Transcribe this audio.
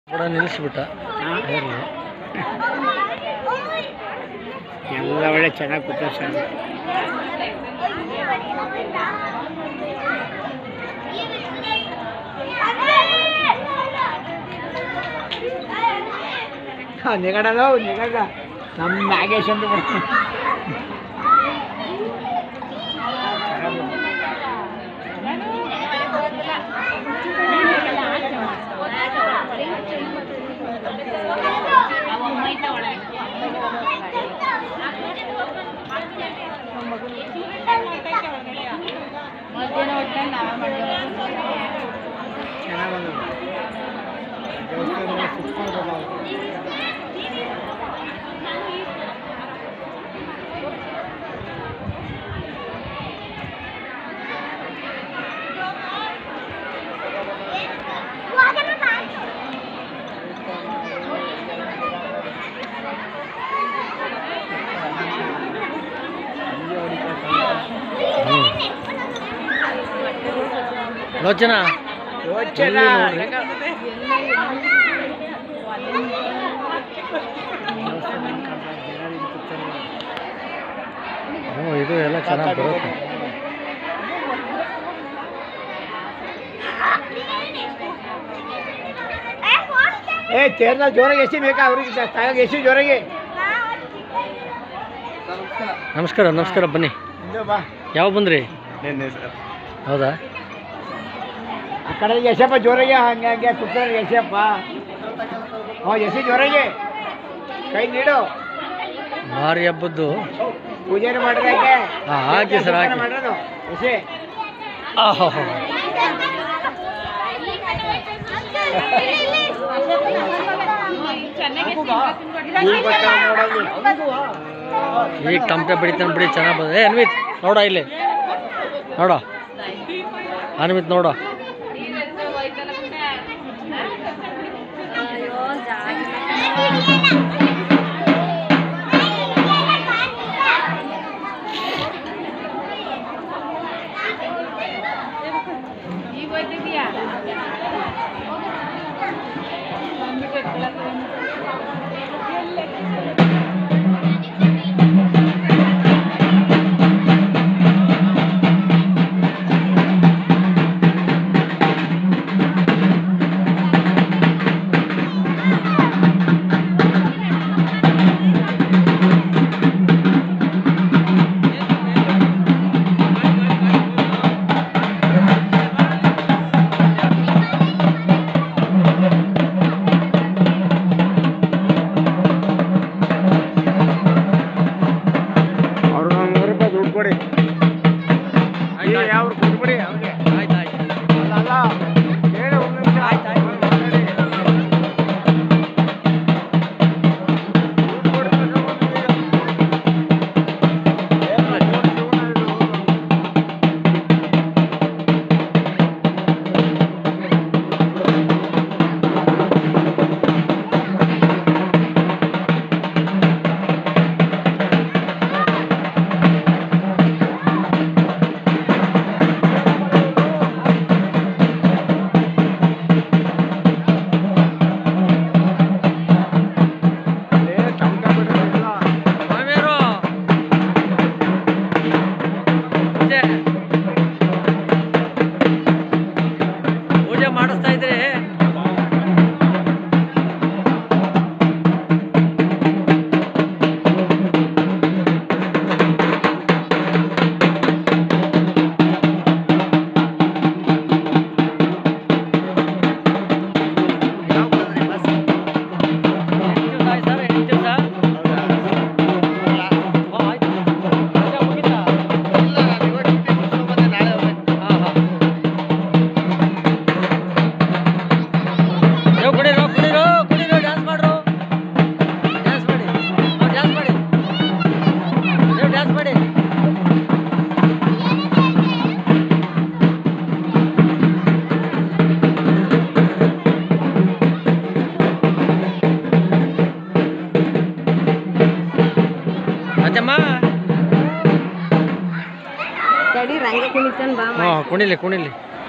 ಕೂಡ ನಿಲ್ಲಿಸ್ಬಿಟ್ಟ ಹೇರ್ಲು. ಎಲ್ಲ ಒಳ್ಳೆ ಚೆನ್ನಾಗಿ ಕೂತ ಸರ್ ನಿಗಡಲ್ಲ ನಿಗಡ ನಮ್ಮ ನಾಗೇಶ್ ಅಂತ ಬರ್ತಾನೆ ಚೆನ್ನಾಗಿ ಬಂದದ್ದು ದೇವಸ್ಥಾನದಲ್ಲಿ ಸುತ್ಕೊಂಡು ಹೋಗೋದು. ಲೋಚನ ಯೋಚನ ಇಲ್ಲಿ ನೋಡ್ರಿ. ಹ್ಞೂ ಇದು ಎಲ್ಲ ಚೆನ್ನಾಗಿ ಬರುತ್ತೆ ಏ ತೇರ್ನ ಜೋರಾಗಿ ಎಸಿ ಬೇಕಾ ಅವ್ರಿಗೆ ತಾಯಾಗ ಎಸಿ ಜೋರಾಗಿ ನಮಸ್ಕಾರ ನಮಸ್ಕಾರ ಬನ್ನಿ ಇಂದು ಬಾ ಯಾವ ಬಂದ್ರಿ ಹೌದಾ ಆ ಕಡೆ ಎಸೆಪ್ಪ ಜೋರಾಗಿ ಹಂಗೆ ಹಂಗೆ ಕುತ್ತಾರೆ ಎಸೆಪ್ಪ ಹ್ಞೂ ಎಸಿ ಜೋರಾಗಿ ಕೈ ನೀಡು ಭಾರಿ ಹಬ್ಬದ್ದು ಪೂಜೆನ ಮಾಡಿದ್ರೆ ಯಾಕೆ ಹಾ, ಹಾಕಿ ಸರ್, ಹಾಕಿ. ಮಾಡೋದು ಎಸಿ ಆಹೋ ಈಗ ಬರ್ತಾವ ನೋಡಲ್ಲಿ ಈಗ ಟಮಟೆ ಬಿಡಿತಾನೆ ಬಿಡಿ ಚೆನ್ನಾಗಿ ಬಂದ ಏ ಅನ್ವಿತ್ ನೋಡ ಇಲ್ಲಿ ನೋಡ ಅನ್ವಿತ್ ನೋಡ ಅವ್ರಿಗೆ ಒಂದು ನೂರು ರೂಪಾಯಿ ದುಡ್ಡು ಕೊಡಿ ಆಯ್ತು, ಆಯ್ತು. ಯಾವ ಕೊಡ್ಬಿಡಿ ಅವ್ರಿಗೆ ಆಯ್ತು ಆಯ್ತು ಅಲ್ಲ ಅಲ್ಲ ಹೇಳಿ ಒಂದು ನಿಮಿಷ ಆಯ್ತು, ಆಯ್ತು. ಮಾತಾಡಿ. ದುಡ್ಡು ಕೊಡ್ತಾರೆ ಒಂದು ಏ, ದುಡ್ಡು ಜೀವನ ಇದು. ಏ, ಟಮಟ ಬಿಡೋದಿಲ್ಲ. ಮಾಮಿಯರು ಪೂಜೆ ಪೂಜೆ ಮಾಡಿಸ್ತಾ ಇದ್ರಿ ಎಂಟು ದಿವಸ ಆಯ್ತು ಸರ್ ಎಂಟು ದಿವಸ ಹಾಂ ಆಯ್ತು ರಜೆ ಮುಗೀತಾ ಹಾಂ ಹಾಂ ನೀವು ಕುಡೀರೋ ಕುಡೀರೋ ಕುಡೀರೋ ಡ್ಯಾನ್ಸ್ ಮಾಡ್ರು ಡ್ಯಾನ್ಸ್ ಮಾಡಿ ಹಾಂ ಡ್ಯಾನ್ಸ್ ಮಾಡಿ ನೀವು ಡ್ಯಾನ್ಸ್ ಮಾಡಿ ಅಜ್ಜಮ್ಮ ತಡಿ ರಂಗ ಕುಣಿತಾನ ಬಾ ಹಾಂ ಕುಣಿಲಿ ಕುಣಿಲಿ